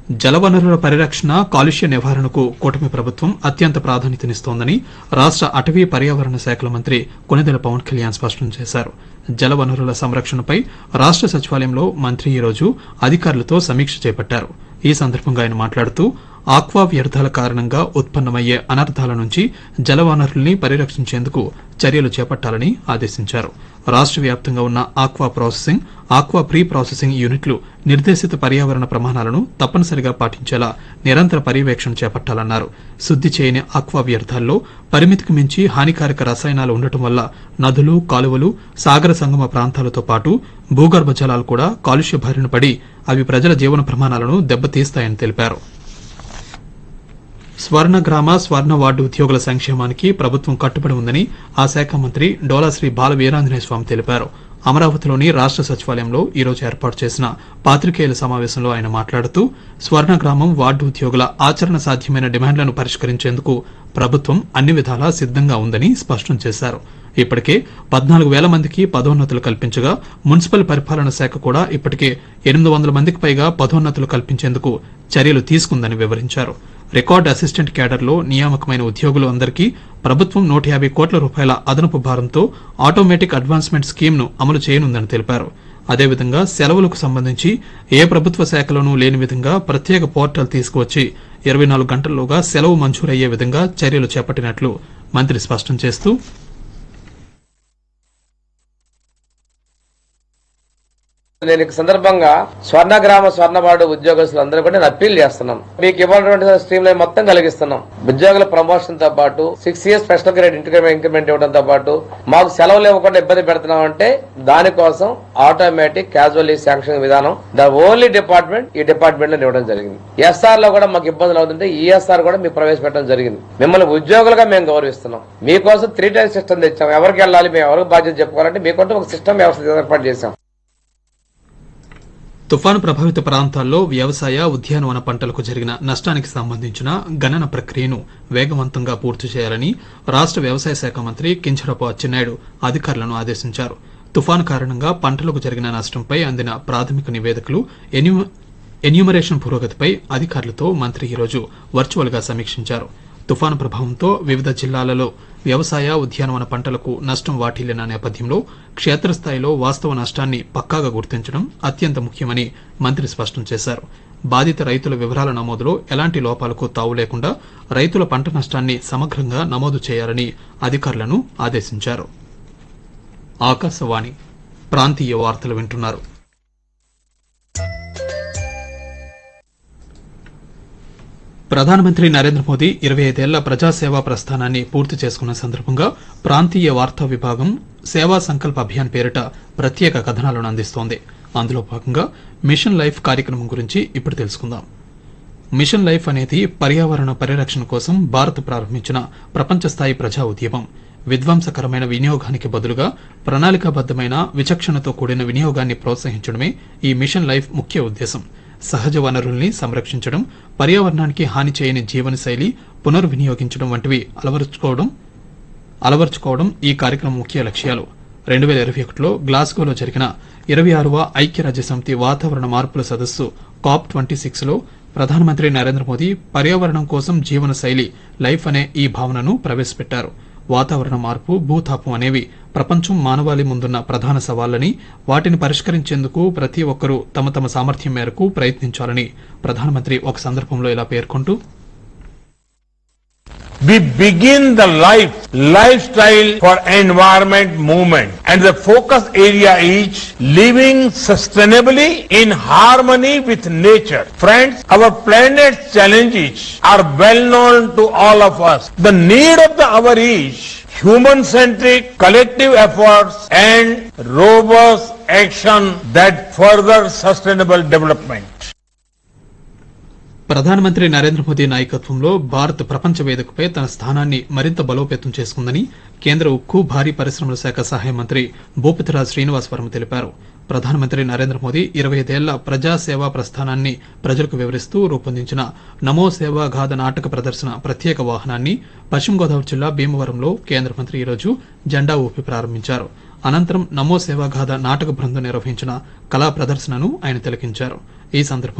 జలవనరుల పరిరక్షణ కాలుష్య నివారణకు కూటమి ప్రభుత్వం అత్యంత ప్రాధాన్యతనిస్తోందని రాష్ట అటవీ పర్యావరణ శాఖల మంత్రి కొనిదెల పవన్ కళ్యాణ్ స్పష్టం చేశారు జలవనరుల సంరక్షణపై రాష్ట సచివాలయంలో మంత్రి ఈరోజు అధికారులతో సమీక్ష చేపట్టారు ఈ సందర్భంగా ఆయన మాట్లాడుతూ ఆక్వా వ్యర్థాల కారణంగా ఉత్పన్నమయ్యే అనర్థాల నుంచి జలవనరుల్ని పరిరక్షించేందుకు చర్యలు చేపట్టాలని ఆదేశించారు రాష్ట్ర వ్యాప్తంగా ఉన్న aqua processing aqua pre processing యూనిట్లు నిర్దేశిత పర్యావరణ ప్రమాణాలను తప్పనిసరిగా పాటించేలా నిరంతర పర్యవేక్షణ చేపట్టాలన్నారు శుద్ది చేయని ఆక్వా వ్యర్థాల్లో పరిమితికి మించి హానికారక రసాయనాలు ఉండటం వల్ల నదులు కాలువలు సాగర సంగమ ప్రాంతాలతో పాటు భూగర్భ జలాలు కూడా కాలుష్య బారిన పడి అవి ప్రజల జీవన ప్రమాణాలను దెబ్బతీస్తాయని తెలిపారు స్వర్ణ గ్రామ స్వర్ణ వార్డు ఉద్యోగుల సంక్షేమానికి ప్రభుత్వం కట్టుబడి ఉందని ఆ శాఖ మంత్రి డోలాశ్రీ బాల వీరాంజనేయ స్వామి తెలిపారు అమరావతిలోని రాష్ట సచివాలయంలో ఈ రోజు ఏర్పాటు చేసిన పాత్రికేయుల సమావేశంలో ఆయన మాట్లాడుతూ స్వర్ణ గ్రామం వార్డు ఉద్యోగుల ఆచరణ సాధ్యమైన డిమాండ్లను పరిష్కరించేందుకు ప్రభుత్వం అన్ని విధాలా సిద్దంగా ఉందని స్పష్టం చేశారు ఇప్పటికే పద్నాలుగు వేల మందికి పదోన్నతులు కల్పించగా మున్సిపల్ పరిపాలన శాఖ కూడా ఇప్పటికే ఎనిమిది వందల మందికి పైగా పదోన్నతులు కల్పించేందుకు చర్యలు తీసుకుందని వివరించారు రికార్డ్ అసిస్టెంట్ క్యాడర్లో నియామకమైన ఉద్యోగులు అందరికీ ప్రభుత్వం నూట యాభై కోట్ల రూపాయల అదనపు భారంతో ఆటోమేటిక్ అడ్వాన్స్మెంట్ స్కీమ్ను అమలు చేయనుందని తెలిపారు అదేవిధంగా సెలవులకు సంబంధించి ఏ ప్రభుత్వ శాఖలోనూ లేని విధంగా ప్రత్యేక పోర్టల్ తీసుకువచ్చి ఇరవై నాలుగు గంటల్లోగా సెలవు మంజూరయ్యే విధంగా చర్యలు చేపట్టినట్లు మంత్రి స్పష్టం చేస్తూ నేను ఈ సందర్భంగా స్వర్ణ గ్రామ స్వర్ణవాడు ఉద్యోగస్తులందరూ కూడా నేను అప్పీల్ చేస్తున్నాం మీకు ఇవ్వాలన్నటువంటి స్ట్రీమ్ లైన్ మొత్తం కలిగిస్తున్నాం ఉద్యోగుల ప్రమోషన్ తో పాటు six years special grade increment increment ఇవ్వడంతో పాటు మాకు సెలవులు ఇవ్వకుండా ఇబ్బంది పెడుతున్నాం అంటే దానికోసం ఆటోమేటిక్ క్యాజువల్ లీవ్ శాంక్షన్ విధానం ద ఓన్లీ డిపార్ట్మెంట్ ఈ డిపార్ట్మెంట్ లో ఇవ్వడం జరిగింది ఎస్ఆర్ లో కూడా మాకు ఇబ్బందులు అవుతుంటే ఈఎస్ఆర్ కూడా మీకు ప్రవేశపెట్టడం జరిగింది మిమ్మల్ని ఉద్యోగులుగా మేము గౌరవిస్తున్నాం మీకోసం త్రీ టైర్ సిస్టమ్ తెచ్చాం ఎవరికి వెళ్ళాలి మేము ఎవరికి బాధ్యత చెప్పుకోవాలంటే మీకంటూ ఒక సిస్టమ్ వ్యవస్థ ఏర్పాటు చేశాం తుఫాను ప్రభావిత ప్రాంతాల్లో వ్యవసాయ ఉద్యానవన పంటలకు జరిగిన నష్టానికి సంబంధించిన గణన ప్రక్రియను వేగవంతంగా పూర్తి చేయాలని రాష్ట వ్యవసాయ శాఖ మంత్రి కించరపు అచ్చెన్నాయుడు అధికారులను ఆదేశించారు తుఫాను కారణంగా పంటలకు జరిగిన నష్టంపై అందిన ప్రాథమిక నివేదికలు ఎన్యూ- ఎన్యూమరేషన్ పురోగతిపై అధికారులతో మంత్రి ఈరోజు వర్చువల్ గా సమీక్షించారు తుఫాను ప్రభావంతో వివిధ జిల్లాలలో వ్యవసాయ ఉద్యానవన పంటలకు నష్టం వాటిల్లిన నేపథ్యంలో క్షేత్రస్థాయిలో వాస్తవ నష్టాన్ని పక్కాగా గుర్తించడం అత్యంత ముఖ్యమని మంత్రి స్పష్టం చేశారు బాధిత రైతుల వివరాల నమోదులో ఎలాంటి లోపాలకు తావు లేకుండా రైతుల పంట నష్టాన్ని సమగ్రంగా నమోదు చేయాలని అధికారులను ఆదేశించారు ఆకాశవాణి ప్రాంతీయ వార్తలు వింటున్నారు ప్రధానమంత్రి నరేంద్ర మోదీ ఇరవై ఐదేళ్ల ప్రజాసేవా ప్రస్థానాన్ని పూర్తి చేసుకున్న సందర్భంగా ప్రాంతీయ వార్తా విభాగం సేవా సంకల్ప అభియాన్ పేరిట ప్రత్యేక కథనాలను అందిస్తోంది అందులో భాగంగా మిషన్ లైఫ్ కార్యక్రమం గురించి ఇప్పుడు తెలుసుకుందాం మిషన్ లైఫ్ అనేది పర్యావరణ పరిరక్షణ కోసం భారత్ ప్రారంభించిన ప్రపంచ స్థాయి ప్రజా ఉద్యమం విధ్వంసకరమైన వినియోగానికి బదులుగా ప్రణాళికాబద్దమైన విచక్షణతో కూడిన వినియోగాన్ని ప్రోత్సహించడమే ఈ మిషన్ లైఫ్ ముఖ్య ఉద్దేశం సహజ వనరుల్ని సంరక్షించడం పర్యావరణానికి హాని చేయని జీవనశైలి పునర్వినియోగించడం వంటివి అలవరుచుకోవడం అలవర్చుకోవడం ఈ కార్యక్రమం ముఖ్య లక్ష్యాలు రెండు వేల ఇరవై ఒకటిలో గ్లాస్గోలో జరిగిన ఇరవై ఆరవ ఐక్యరాజ్య సమితి వాతావరణ మార్పుల సదస్సు కాప్ ట్వంటీ సిక్స్ లో ప్రధానమంత్రి నరేంద్ర మోదీ పర్యావరణం కోసం జీవన శైలి లైఫ్ అనే ఈ భావనను ప్రవేశపెట్టారు వాతావరణ మార్పు భూతాపం అనేవి ప్రపంచం మానవాళి ముందున్న ప్రధాన సవాళ్లని వాటిని పరిష్కరించేందుకు ప్రతి ఒక్కరూ తమ తమ సామర్థ్యం మేరకు ప్రయత్నించాలని ప్రధానమంత్రి ఒక సందర్భంలో ఇలా పేర్కొంటూ We begin the life, lifestyle for environment movement and the focus area is living sustainably in harmony with nature. Friends, our planet's challenges are well known to all of us. The need of the hour is human-centric collective efforts and robust action that further sustainable development. ప్రధానమంత్రి నరేంద్ర మోదీ నాయకత్వంలో భారత్ ప్రపంచ వేదికపై తన స్థానాన్ని మరింత బలోపేతం చేసుకుందని కేంద్ర ఉక్కు భారీ పరిశ్రమల శాఖ సహాయ మంత్రి భూపతిరాజ్ శ్రీనివాస్ వర్మ తెలిపారు ప్రధానమంత్రి నరేంద్ర మోదీ ఇరవై ఐదేళ్ల ప్రజా సేవా ప్రస్థానాన్ని ప్రజలకు వివరిస్తూ రూపొందించిన నమో సేవా గాథ నాటక ప్రదర్శన ప్రత్యేక వాహనాన్ని పశ్చిమ గోదావరి జిల్లా భీమవరంలో కేంద్ర మంత్రి ఈరోజు జెండా ఊపి ప్రారంభించారు అనంతరం నమో సేవా గాథ నాటక బృందం నిర్వహించిన కళా ప్రదర్శనను ఆయన తిలకించారు ఈ సందర్భంగా